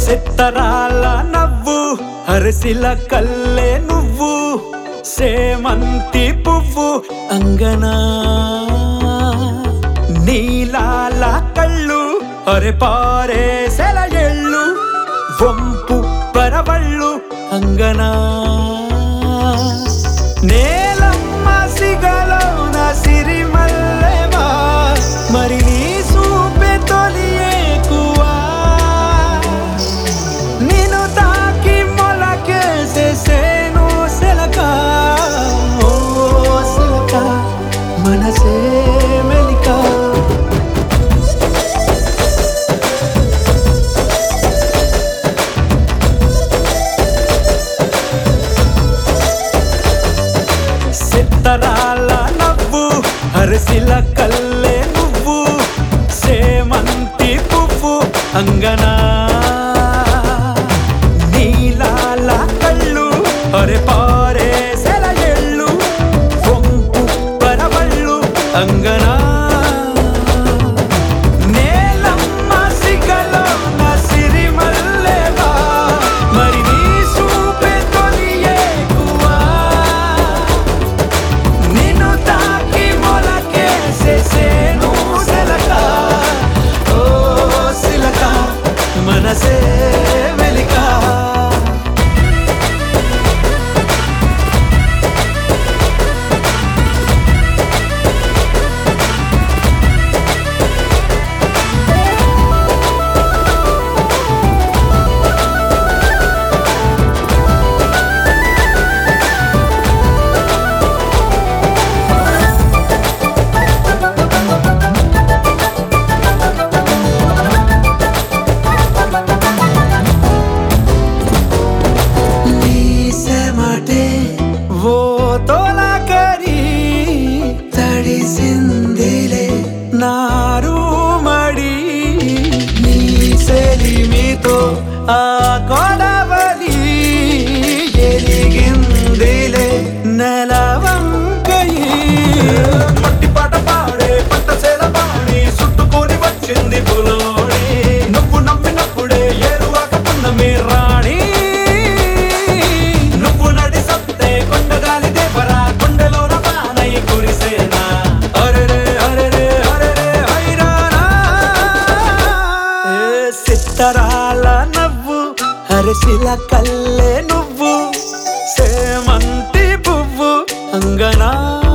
సిత్తరాల నవ్వు అరసిల కల్లే నువ్వు సేమంతి పువ్వు అంగనా నీలాల కళ్ళు అరె పారే సెలయెళ్ళు వంపు పరవళ్ళు అంగనా నేలమ్మ సిగలోన సిరిమల్లెవా మరి నీ సూపె తొలియేకువా నిన్ను తాకి మొలకేసేసేను సెలక ఓ సెలక మనసే మెలికా సిత్తరాల నవ్వు అరసిల కల్లే నువ్వు సేమంతి పువ్వు అంగనా నీలాల కళ్ళు అరె పారే సెలయెళ్ళు వంపు పరవళ్ళు అంగనా నేలమ్మ సిగలోన సిరిమల్లెవా మరి నీ సూపె తొలియేకువా నిన్ను తాకి మొలకేసేసేను సెలక ఓ సిలక మనసే వెలికా నీసెమటే ఓ తోలకరి తడిసిందిలే నారు మడి నీ సెలిమితో ఆ కొడవలి ఎలిగిందిలే నెలవంకయి మట్టి పాట పాడే పట్ట సేల పాడి చుట్టుకొని వచ్చింది పులోడి నువ్వు నమ్మినప్పుడే ఏరువాక పున్నమి రాణి నువ్వు నడి సత్తే కొండగాలి దేవరా కొండలోన పానై కురిసేనా అరెరే అరెరే అరెరే హైరానా ఏ సిత్తరాల నవ్వు అరసిల కల్లే నువ్వు సేమంతి పువ్వు అంగనా